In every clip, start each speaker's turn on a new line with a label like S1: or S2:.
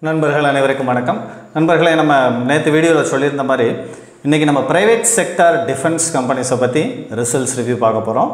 S1: நண்பர்கள் அனைவருக்கும் வணக்கம் நண்பர்களே நம்ம நேற்று வீடியோவில் சொல்லியிருந்த மாதிரி இன்றைக்கி நம்ம ப்ரைவேட் செக்டார் டிஃபென்ஸ் கம்பெனிஸை பற்றி ரிசல்ட்ஸ் ரிவ்யூ பார்க்க போகிறோம்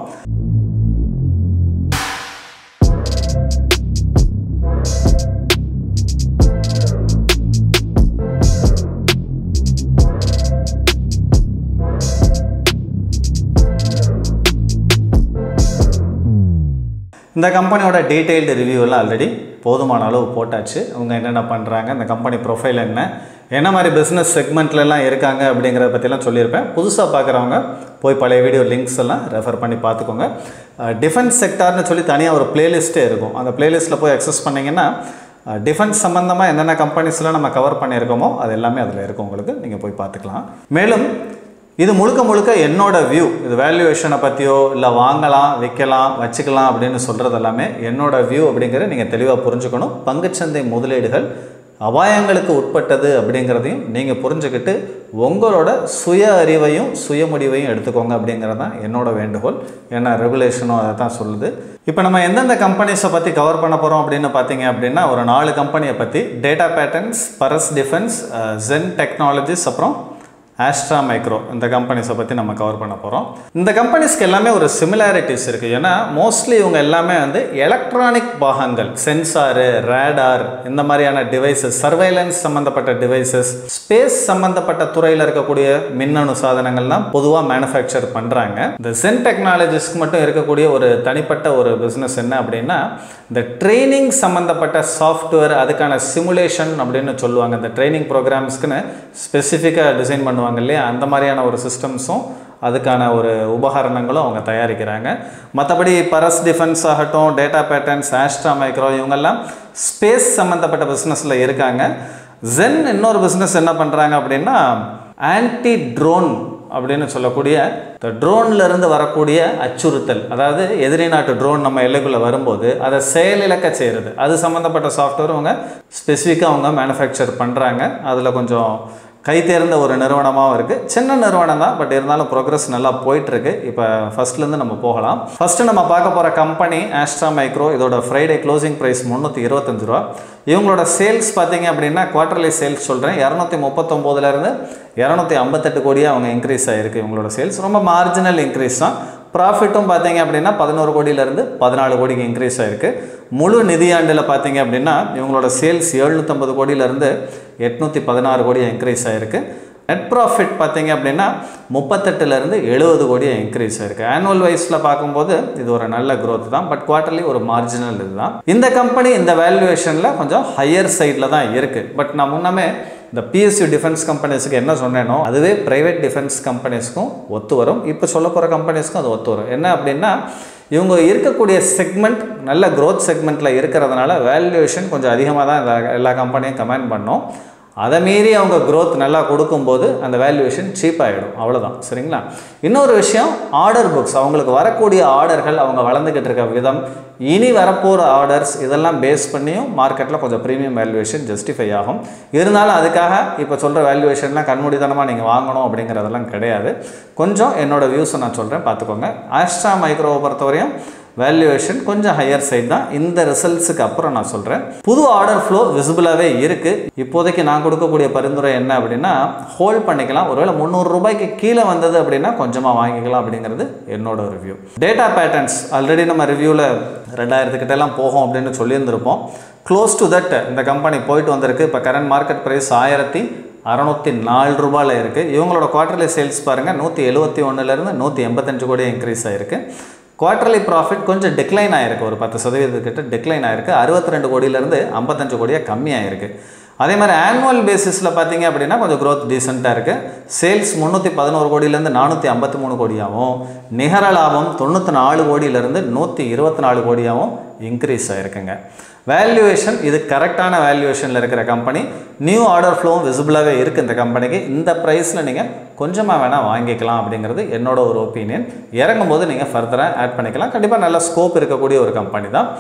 S1: இந்த கம்பெனியோட டீட்டெயில்டு ரிவ்யூவெல்லாம் ஆல்ரெடி போதுமான அளவு போட்டாச்சு அவங்க என்னென்ன பண்ணுறாங்க இந்த கம்பெனி ப்ரொஃபைல் என்ன என்ன மாதிரி பிஸ்னஸ் செக்மெண்ட்லலாம் இருக்காங்க அப்படிங்கிறத பற்றிலாம் சொல்லியிருப்பேன் புதுசாக பார்க்குறவங்க போய் பழைய வீடியோ லிங்க்ஸ் எல்லாம் ரெஃபர் பண்ணி பார்த்துக்கோங்க டிஃபென்ஸ் செக்டார்னு சொல்லி தனியாக ஒரு பிளேலிஸ்ட்டே இருக்கும் அந்த பிளேலிஸ்ட்டில் போய் அக்சஸ் பண்ணிங்கன்னா டிஃபென்ஸ் சம்மந்தமாக என்னென்ன கம்பெனிஸ்லாம் நம்ம கவர் பண்ணியிருக்கோமோ அது எல்லாமே அதில் இருக்கும் உங்களுக்கு நீங்கள் போய் பார்த்துக்கலாம் மேலும் இது முழுக்க முழுக்க என்னோட வியூ இது வேல்யூவேஷனை பற்றியோ இல்லை வாங்கலாம் விற்கலாம் வச்சுக்கலாம் அப்படின்னு சொல்கிறது எல்லாமே என்னோட வியூ அப்படிங்கிறத நீங்கள் தெளிவாக புரிஞ்சுக்கணும் பங்குச்சந்தை முதலீடுகள் அபாயங்களுக்கு உட்பட்டது அப்படிங்கிறதையும் நீங்கள் புரிஞ்சுக்கிட்டு உங்களோட சுய அறிவையும் சுய முடிவையும் எடுத்துக்கோங்க அப்படிங்கிறது தான் என்னோட வேண்டுகோள் ஏன்னா ரெகுலேஷனும் அதை தான் சொல்லுது இப்போ நம்ம எந்தெந்த கம்பெனிஸை பற்றி கவர் பண்ண போகிறோம் அப்படின்னு பார்த்தீங்க அப்படின்னா ஒரு நாலு கம்பெனியை பற்றி data patterns Paras defence Zen technologies அப்புறம் ஆஸ்ட்ரா மைக்ரோ இந்த கம்பெனிஸை பற்றி நம்ம கவர் பண்ண போகிறோம் இந்த கம்பெனிஸ்க்கு எல்லாமே ஒரு சிமிலாரிட்டிஸ் இருக்குது ஏன்னா மோஸ்ட்லி இவங்க எல்லாமே வந்து எலக்ட்ரானிக் பாகங்கள் சென்சாரு ரேடார் இந்த மாதிரியான டிவைசஸ் சர்வைலன்ஸ் சம்மந்தப்பட்ட டிவைசஸ் ஸ்பேஸ் சம்மந்தப்பட்ட துறையில் இருக்கக்கூடிய மின்னணு சாதனங்கள்லாம் பொதுவாக மேனுஃபேக்சர் பண்ணுறாங்க இந்த சென் டெக்னாலஜிஸ்க்கு மட்டும் இருக்கக்கூடிய ஒரு தனிப்பட்ட ஒரு பிஸ்னஸ் என்ன அப்படின்னா இந்த ட்ரைனிங் சம்மந்தப்பட்ட சாஃப்ட்வேர் அதுக்கான சிமுலேஷன் அப்படின்னு சொல்லுவாங்க இந்த ட்ரைனிங் ப்ரோக்ராம்ஸ்க்குன்னு ஸ்பெசிஃபிக்காக டிசைன் பண்ணுவாங்க இல்லையா அந்த மாதிரியான ஒரு சிஸ்டம்ஸும் அதுக்கான ஒரு உபகரணங்களும் அவங்க தயாரிக்கிறாங்க மற்றபடி பரஸ் டிஃபென்ஸ் ஆகட்டும் டேட்டா பேட்டர்ன்ஸ் ஆஸ்ட்ரா மைக்ரோ இவங்கெல்லாம் ஸ்பேஸ் சம்மந்தப்பட்ட பிஸ்னஸில் இருக்காங்க ஜென் இன்னொரு பிஸ்னஸ் என்ன பண்ணுறாங்க அப்படின்னா ஆன்டி ட்ரோன் அப்படின்னு சொல்லக்கூடிய இந்த ட்ரோன்ல இருந்து வரக்கூடிய அச்சுறுத்தல் அதாவது எதிரி நாட்டு ட்ரோன் நம்ம எல்லைக்குள்ளே வரும்போது அதை செயலிழக்க செய்கிறது அது சம்மந்தப்பட்ட சாஃப்ட்வேர் அவங்க ஸ்பெசிஃபிக்காக அவங்க மேனுஃபேக்சர் பண்ணுறாங்க அதில் கொஞ்சம் கை தேர்ந்த ஒரு நிறுவனமாகவும் இருக்குது சின்ன நிறுவனம் தான் பட் இருந்தாலும் ப்ரோக்ரஸ் நல்லா போயிட்டுருக்கு இப்போ ஃபஸ்ட்லேருந்து நம்ம போகலாம் ஃபஸ்ட்டு நம்ம பார்க்க போகிற கம்பெனி ஆஸ்ட்ரா மைக்ரோ இதோட ஃப்ரைடே க்ளோசிங் ப்ரைஸ் முந்நூற்றி இருபத்தஞ்சு ரூபா இவங்களோட சேல்ஸ் பார்த்தீங்க அப்படின்னா குவார்டர்லி சேல்ஸ் சொல்கிறேன் இரநூத்தி முப்பத்தொம்போதுலேருந்து இரநூத்தி ஐம்பத்தெட்டு கோடியாக அவங்க இன்க்ரீஸ் ஆகிருக்கு இவங்களோட சேல்ஸ் ரொம்ப மார்ஜினல் இன்க்ரீஸ் தான் ப்ராஃபிட்டும் பார்த்தீங்க அப்படின்னா பதினோரு கோடியிலேருந்து பதினாலு கோடிக்கு இன்க்ரீஸ் ஆகிருக்கு முழு நிதியாண்டில் பார்த்தீங்க அப்படின்னா இவங்களோட சேல்ஸ் எழுநூற்றம்பது கோடியிலேருந்து எட்நூற்றி பதினாறு கோடியாக இன்க்ரீஸ் ஆகிருக்கு நெட் ப்ராஃபிட் பார்த்தீங்க அப்படின்னா முப்பத்தெட்டுலேருந்து எழுபது கோடியாக இன்க்ரீஸ் ஆயிருக்கு ஆனுவல் வைஸில் பார்க்கும்போது இது ஒரு நல்ல க்ரோத் தான் பட் குவார்ட்டர்லி ஒரு மார்ஜினல் இதுதான் இந்த கம்பெனி இந்த வேல்யூவேஷனில் கொஞ்சம் ஹையர் சைடில் தான் இருக்குது பட் நான் முன்னமே இந்த பிஎஸ்சி டிஃபென்ஸ் கம்பெனிஸுக்கு என்ன சொன்னேனோ அதுவே ப்ரைவேட் டிஃபென்ஸ் கம்பெனிஸ்க்கும் ஒத்து வரும் இப்போ சொல்ல போகிற கம்பெனிஸ்க்கும் அது ஒத்து வரும் என்ன அப்படின்னா இவங்க இருக்கக்கூடிய செக்மெண்ட் நல்ல க்ரோத் செக்மெண்ட்டில் இருக்கிறதுனால வேல்யூவேஷன் கொஞ்சம் அதிகமாக தான் இந்த எல்லா கம்பெனியும் கமெண்ட் பண்ணோம் அதை மீறி அவங்க க்ரோத் நல்லா கொடுக்கும்போது அந்த வேல்யூவேஷன் சீப் ஆகிடும் அவ்வளோதான் சரிங்களா இன்னொரு விஷயம் ஆர்டர் புக்ஸ் அவங்களுக்கு வரக்கூடிய ஆர்டர்கள் அவங்க வளர்ந்துக்கிட்டு இருக்க விதம் இனி வரப்போகிற ஆர்டர்ஸ் இதெல்லாம் பேஸ் பண்ணியும் மார்க்கெட்டில் கொஞ்சம் ப்ரீமியம் வேல்யூவேஷன் ஜஸ்டிஃபை ஆகும் இருந்தாலும் அதுக்காக இப்போ சொல்கிற வேல்யூவேஷன்லாம் கண்மூடித்தனமாக நீங்கள் வாங்கணும் அப்படிங்கிறதெல்லாம் கிடையாது கொஞ்சம் என்னோடய வியூஸை நான் சொல்கிறேன் பார்த்துக்கோங்க ஆஸ்ட்ரா மைக்ரோவை பொறுத்தவரையும் வேல்யூவேஷன் கொஞ்சம் ஹையர் சைட் தான் இந்த ரிசல்ட்ஸுக்கு அப்புறம் நான் சொல்கிறேன் புது ஆர்டர் ஃப்ளோ விசிபிளாகவே இருக்குது இப்போதைக்கு நான் கொடுக்கக்கூடிய பரிந்துரை என்ன அப்படின்னா ஹோல்ட் பண்ணிக்கலாம் ஒருவேளை முந்நூறு ரூபாய்க்கு கீழே வந்தது அப்படின்னா கொஞ்சமாக வாங்கிக்கலாம் அப்படிங்கிறது என்னோட ரிவ்யூ டேட்டா பேட்டர்ன்ஸ் ஆல்ரெடி நம்ம ரிவ்யூவில் ரெண்டாயிரத்துக்கிட்டலாம் போகும் அப்படின்னு சொல்லியிருந்திருப்போம் க்ளோஸ் டு தட் இந்த கம்பெனி போயிட்டு வந்திருக்கு இப்போ கரண்ட் மார்க்கெட் ப்ரைஸ் ஆயிரத்தி அறநூற்றி நாலு ரூபாயில் இருக்குது இவங்களோட குவார்ட்டர்லி சேல்ஸ் பாருங்கள் நூற்றி எழுபத்தி ஒன்றுலேருந்து நூற்றி எண்பத்தஞ்சு கோடி இன்க்ரீஸ் ஆகிருக்கு குவார்ட்டர்லி ப்ராஃபிட் கொஞ்சம் டிக்ளைன் ஆகிருக்கு ஒரு பத்து சதவீதத்துக்கிட்ட டிக்ளைன் ஆகிருக்கு அறுபத்தி ரெண்டு கோடியிலேருந்து ஐம்பத்தஞ்சு கோடியாக கம்மியாயிருக்கு அதே மாதிரி ஆனுவல் பேசிஸில் பார்த்தீங்க அப்படின்னா கொஞ்சம் க்ரோத் டீசெண்டாக இருக்குது சேல்ஸ் முந்நூற்றி பதினோரு கோடியிலேருந்து நானூற்றி ஐம்பத்தி மூணு கோடியாகவும் நிகர லாபம் தொண்ணூற்றி நாலு கோடியிலேருந்து நூற்றி இருபத்தி நாலு கோடியாகவும் இன்க்ரீஸ் ஆகிருக்குங்க வேல்யூவேஷன் இது கரெக்டான வேல்யூவேஷனில் இருக்கிற கம்பெனி நியூ ஆர்டர் ஃப்ளோவும் விசிபிளாகவே இருக்குது இந்த கம்பெனிக்கு இந்த ப்ரைஸில் நீங்கள் கொஞ்சமாக வேணால் வாங்கிக்கலாம் அப்படிங்கிறது என்னோட ஒரு ஒப்பீனியன் இறங்கும் போது நீங்கள் ஃபர்தராக ஆட் பண்ணிக்கலாம் கண்டிப்பாக நல்ல ஸ்கோப் இருக்கக்கூடிய ஒரு கம்பெனி தான்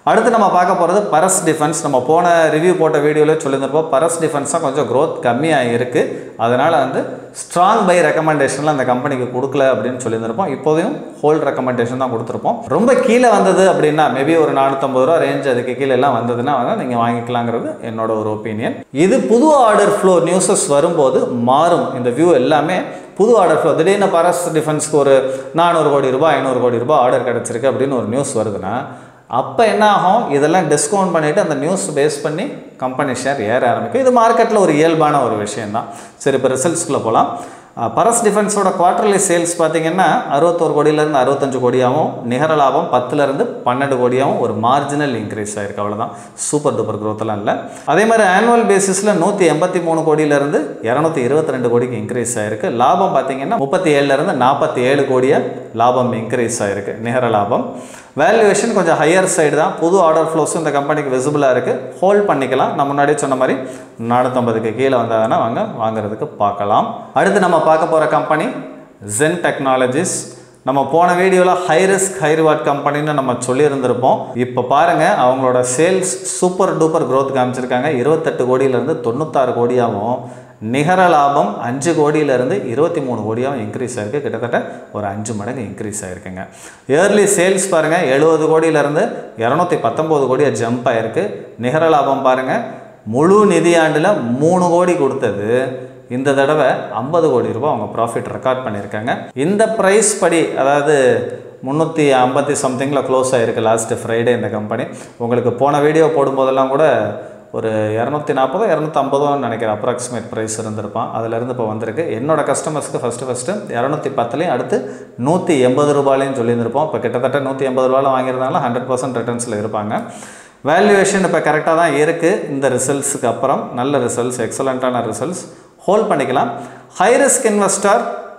S1: அடுத்து நம்ம பார்க்க போகிறது பரஸ் டிஃபென்ஸ் நம்ம போன ரிவ்யூ போட்ட வீடியோவில் சொல்லியிருந்திருப்போம் பரஸ் டிஃபென்ஸாக கொஞ்சம் க்ரோத் கம்மியாக இருக்குது அதனால் வந்து ஸ்ட்ராங் பை ரெக்கமெண்டேஷனில் அந்த கம்பெனிக்கு கொடுக்கல அப்படின்னு சொல்லியிருந்திருப்போம் இப்போதையும் ஹோல்ட் ரெக்கமெண்டேஷன் தான் கொடுத்துருப்போம் ரொம்ப கீழே வந்தது அப்படின்னா மேபி ஒரு நானூற்றம்பது ரூபா ரேஞ்ச் அதுக்கு கீழே எல்லாம் வந்ததுன்னா வந்து நீங்கள் வாங்கிக்கலாங்கிறது என்னோட ஒரு ஒப்பீனியன் இது புது ஆர்டர் ஃப்ளோ நியூஸஸ் வரும்போது மாறும் இந்த வியூ எல்லாமே புது ஆர்டர் ஃப்ளோ திடீர்னு பரஸ் டிஃபென்ஸ்க்கு ஒரு நானூறு கோடி ரூபாய் ஐநூறு கோடி ரூபாய் ஆர்டர் கிடச்சிருக்கு அப்படின்னு ஒரு நியூஸ் வருதுன்னா அப்போ என்ன ஆகும் இதெல்லாம் டிஸ்கவுண்ட் பண்ணிவிட்டு அந்த நியூஸ் பேஸ் பண்ணி கம்பெனி ஷேர் ஏற ஆரம்பிக்கும் இது மார்க்கெட்டில் ஒரு இயல்பான ஒரு விஷயந்தான் சரி இப்போ ரிசல்ட்ஸ்குள்ளே போகலாம் பரஸ் டிஃபென்ஸோட குவார்டர்லி சேல்ஸ் பார்த்தீங்கன்னா அறுபத்தோரு கோடியிலேருந்து அறுபத்தஞ்சு கோடியாகவும் நிகர லாபம் பத்துலேருந்து பன்னெண்டு கோடியாகவும் ஒரு மார்ஜினல் இன்க்ரீஸ் ஆயிருக்கு அவ்வளோதான் சூப்பர் டூப்பர் க்ரோத்தெல்லாம் இல்லை அதே மாதிரி ஆனுவல் பேசிஸில் நூற்றி எண்பத்தி மூணு கோடியிலேருந்து இரநூத்தி இருபத்தி ரெண்டு கோடிக்கு இன்க்ரீஸ் ஆயிருக்கு லாபம் பார்த்தீங்கன்னா முப்பத்தி ஏழுலேருந்து நாற்பத்தி ஏழு கோடியை லாபம் இன்க்ரீஸ் ஆயிருக்கு நிகர லாபம் வேல்யூவேஷன் கொஞ்சம் ஹையர் சைடு தான் புது ஆர்டர் ஃப்ளோஸும் இந்த கம்பெனிக்கு விசிபிளாக இருக்குது ஹோல்ட் பண்ணிக்கலாம் நான் முன்னாடியே சொன்ன மாதிரி நானூற்றம்பதுக்கு கீழே வந்தாங்கன்னா வாங்க வாங்குறதுக்கு பார்க்கலாம் அடுத்து நம்ம பார்க்க போகிற கம்பெனி ஜென் டெக்னாலஜிஸ் நம்ம போன வீடியோவில் ஹை ரிஸ்க் ஹை ரிவார்ட் கம்பெனின்னு நம்ம சொல்லியிருந்திருப்போம் இப்போ பாருங்கள் அவங்களோட சேல்ஸ் சூப்பர் டூப்பர் க்ரோத் காமிச்சிருக்காங்க இருபத்தெட்டு கோடியிலேருந்து தொண்ணூத்தாறு கோடியாகவும் நிகர லாபம் அஞ்சு கோடியிலேருந்து இருபத்தி மூணு கோடியாகவும் இன்க்ரீஸ் ஆயிருக்கு கிட்டத்தட்ட ஒரு அஞ்சு மடங்கு இன்க்ரீஸ் ஆயிருக்குங்க இயர்லி சேல்ஸ் பாருங்கள் எழுபது கோடியிலேருந்து இரநூத்தி பத்தொம்போது கோடியாக ஜம்ப் ஆயிருக்கு நிகர லாபம் பாருங்கள் முழு நிதியாண்டில் மூணு கோடி கொடுத்தது இந்த தடவை ஐம்பது கோடி ரூபாய் அவங்க ப்ராஃபிட் ரெக்கார்ட் பண்ணியிருக்காங்க இந்த ப்ரைஸ் படி அதாவது முந்நூற்றி ஐம்பத்தி சம்திங்கில் க்ளோஸ் ஆகிருக்கு லாஸ்ட்டு ஃப்ரைடே இந்த கம்பெனி உங்களுக்கு போன வீடியோ போடும்போதெல்லாம் கூட ஒரு இரநூத்தி நாற்பதோ இரநூத்தம்பதோன்னு நினைக்கிறேன் அப்ராக்சிமேட் ப்ரைஸ் இருந்திருப்பான் அதிலேருந்து இப்போ வந்திருக்கு என்னோட கஸ்டமர்ஸ்க்கு ஃபஸ்ட்டு ஃபஸ்ட்டு இரநூத்தி பத்துலேயும் அடுத்து நூற்றி எண்பது ரூபாயிலையும் சொல்லியிருந்திருப்போம் இப்போ கிட்டத்தட்ட நூற்றி எண்பது ரூபாயில் வாங்கியிருந்தாலும் ஹண்ட்ரட் பர்சன்ட் ரிட்டர்ன்ஸில் இருப்பாங்க வேல்யூவேஷன் இப்போ கரெக்டாக தான் இருக்குது இந்த ரிசல்ட்ஸுக்கு அப்புறம் நல்ல ரிசல்ட்ஸ் எக்ஸலண்ட்டான ரிசல்ட்ஸ் ஹோல்ட் பண்ணிக்கலாம் ஹை ரிஸ்க் இன்வெஸ்டர்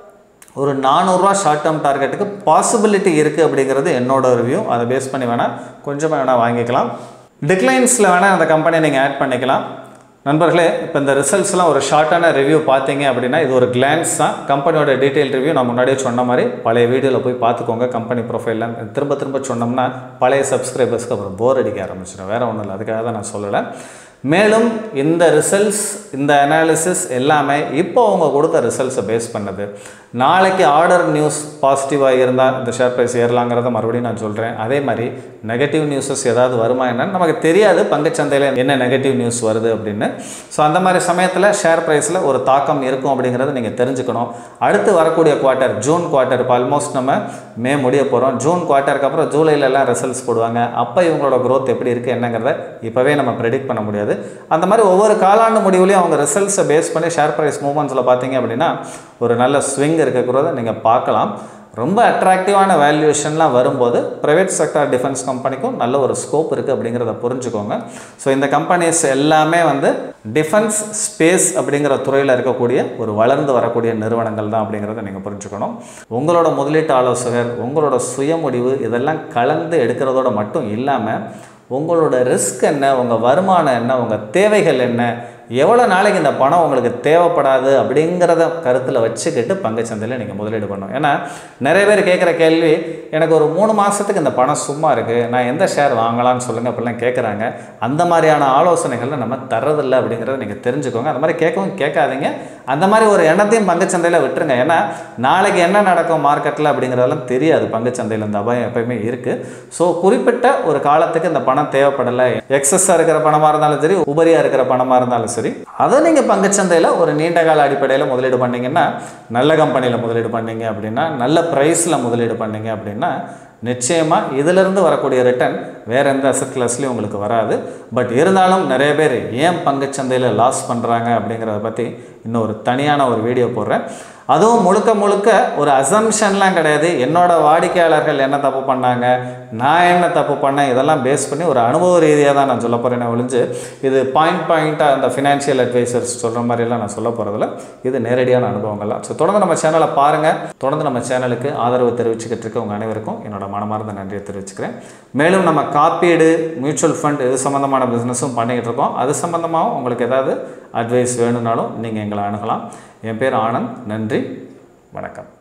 S1: ஒரு நானூறுரூவா ஷார்ட் டேர்ம் டார்கெட்டுக்கு பாசிபிலிட்டி இருக்குது அப்படிங்கிறது என்னோட ரிவ்யூ அதை பேஸ் பண்ணி வேணால் கொஞ்சமாக வேணால் வாங்கிக்கலாம் டிக்ளைன்ஸில் வேணால் அந்த கம்பெனியை நீங்கள் ஆட் பண்ணிக்கலாம் நண்பர்களே இப்போ இந்த ரிசல்ட்ஸ்லாம் ஒரு ஷார்ட்டான ரிவ்யூ பார்த்தீங்க அப்படின்னா இது ஒரு கிளான்ஸ் தான் கம்பெனியோட டீட்டெயில் ரிவ்யூ நான் முன்னாடியே சொன்ன மாதிரி பழைய வீடியோவில் போய் பார்த்துக்கோங்க கம்பெனி ப்ரொஃபைல்லாம் திரும்ப திரும்ப சொன்னோம்னா பழைய சப்ஸ்கிரைபர்ஸ்க்கு அப்புறம் போர் அடிக்க ஆரம்பிச்சிடும் வேறு ஒன்றும் இல்லை அதுக்காக தான் நான் சொல்லலை மேலும் இந்த ரிசல்ட்ஸ் இந்த அனாலிசிஸ் எல்லாமே இப்போ அவங்க கொடுத்த ரிசல்ட்ஸை பேஸ் பண்ணது நாளைக்கு ஆர்டர் நியூஸ் பாசிட்டிவாக இருந்தால் இந்த ஷேர் ப்ரைஸ் ஏறலாங்கிறத மறுபடியும் நான் சொல்கிறேன் அதே மாதிரி நெகட்டிவ் நியூஸஸ் ஏதாவது வருமா என்னன்னு நமக்கு தெரியாது பங்குச்சந்தையில் என்ன நெகட்டிவ் நியூஸ் வருது அப்படின்னு ஸோ அந்த மாதிரி சமயத்தில் ஷேர் ப்ரைஸில் ஒரு தாக்கம் இருக்கும் அப்படிங்கிறத நீங்கள் தெரிஞ்சுக்கணும் அடுத்து வரக்கூடிய குவார்ட்டர் ஜூன் குவார்ட்டர் இப்போ ஆல்மோஸ்ட் நம்ம மே முடிய போகிறோம் ஜூன் குவார்ட்டருக்கு அப்புறம் ஜூலைலலாம் ரிசல்ட்ஸ் போடுவாங்க அப்போ இவங்களோட க்ரோத் எப்படி இருக்குது என்னங்கிறத இப்போவே நம்ம ப்ரெடிக்ட் பண்ண முடியாது அந்த மாதிரி ஒவ்வொரு காலாண்டு முடிவுலையும் அவங்க ரிசல்ட்ஸை பேஸ் பண்ணி ஷேர் ப்ரைஸ் மூவ்மெண்ட்ஸில் பார்த்தீங்க அப்படின்னா ஒரு நல்ல ஸ்விங் இருக்கிறத நீங்கள் பார்க்கலாம் ரொம்ப அட்ராக்டிவான வேல்யூவேஷன்லாம் வரும்போது ப்ரைவேட் செக்டார் டிஃபென்ஸ் கம்பெனிக்கும் நல்ல ஒரு ஸ்கோப் இருக்குது அப்படிங்கிறத புரிஞ்சுக்கோங்க ஸோ இந்த கம்பெனிஸ் எல்லாமே வந்து டிஃபென்ஸ் ஸ்பேஸ் அப்படிங்கிற துறையில் இருக்கக்கூடிய ஒரு வளர்ந்து வரக்கூடிய நிறுவனங்கள் தான் அப்படிங்கிறத நீங்கள் புரிஞ்சுக்கணும் உங்களோட முதலீட்டு ஆலோசகர் உங்களோட சுயமுடிவு இதெல்லாம் கலந்து எடுக்கிறதோட மட்டும் இல்லாமல் உங்களோட ரிஸ்க் என்ன உங்கள் வருமானம் என்ன உங்கள் தேவைகள் என்ன எவ்வளோ நாளைக்கு இந்த பணம் உங்களுக்கு தேவைப்படாது அப்படிங்கிறத கருத்தில் வச்சுக்கிட்டு பங்குச்சந்தையில் நீங்கள் முதலீடு பண்ணணும் ஏன்னா நிறைய பேர் கேட்குற கேள்வி எனக்கு ஒரு மூணு மாதத்துக்கு இந்த பணம் சும்மா இருக்குது நான் எந்த ஷேர் வாங்கலாம்னு சொல்லுங்கள் அப்படிலாம் கேட்குறாங்க அந்த மாதிரியான ஆலோசனைகளை நம்ம தர்றதில்லை அப்படிங்கிறத நீங்கள் தெரிஞ்சுக்கோங்க அந்த மாதிரி கேட்கவும் கேட்காதீங்க அந்த மாதிரி ஒரு எண்ணத்தையும் பங்குச்சந்தையில் விட்டுருங்க ஏன்னா நாளைக்கு என்ன நடக்கும் மார்க்கெட்டில் அப்படிங்கிறதெல்லாம் தெரியாது பங்குச்சந்தையில் இந்த அபாயம் எப்பயுமே இருக்குது ஸோ குறிப்பிட்ட ஒரு காலத்துக்கு இந்த பணம் தேவைப்படலை எக்ஸஸாக இருக்கிற பணமாக இருந்தாலும் சரி உபரியாக இருக்கிற பணமாக இருந்தாலும் சரி அதை நீங்கள் பங்குச்சந்தையில் ஒரு நீண்ட கால அடிப்படையில் முதலீடு பண்ணீங்கன்னா நல்ல கம்பெனியில் முதலீடு பண்ணீங்க அப்படின்னா நல்ல ப்ரைஸில் முதலீடு பண்ணீங்க அப்படின்னா நிச்சயமாக இதிலிருந்து வரக்கூடிய ரிட்டர்ன் வேறு எந்த அசட் கிளாஸ்லையும் உங்களுக்கு வராது பட் இருந்தாலும் நிறைய பேர் ஏன் பங்குச்சந்தையில் லாஸ் பண்ணுறாங்க அப்படிங்கிறத பற்றி இன்னும் ஒரு தனியான ஒரு வீடியோ போடுறேன் அதுவும் முழுக்க முழுக்க ஒரு அசம்ஷன்லாம் கிடையாது என்னோட வாடிக்கையாளர்கள் என்ன தப்பு பண்ணாங்க நான் என்ன தப்பு பண்ணேன் இதெல்லாம் பேஸ் பண்ணி ஒரு அனுபவ ரீதியாக தான் நான் சொல்ல போகிறேன் ஒழிஞ்சு இது பாயிண்ட் பாயிண்ட்டாக அந்த ஃபினான்ஷியல் அட்வைசர்ஸ் சொல்கிற மாதிரிலாம் நான் சொல்ல போகிறதில்ல இது நேரடியான அனுபவங்கள்லாம் ஸோ தொடர்ந்து நம்ம சேனலை பாருங்கள் தொடர்ந்து நம்ம சேனலுக்கு ஆதரவு தெரிவிச்சுக்கிட்டு இருக்க உங்கள் அனைவருக்கும் என்னோட மனமார்ந்த நன்றியை தெரிவிச்சுக்கிறேன் மேலும் நம்ம காப்பீடு மியூச்சுவல் ஃபண்ட் இது சம்மந்தமான பிஸ்னஸும் பண்ணிக்கிட்டு இருக்கோம் அது சம்மந்தமாகவும் உங்களுக்கு ஏதாவது அட்வைஸ் வேணும்னாலும் நீங்கள் எங்களை அணுகலாம் என் பேர் ஆனந்த் நன்றி வணக்கம்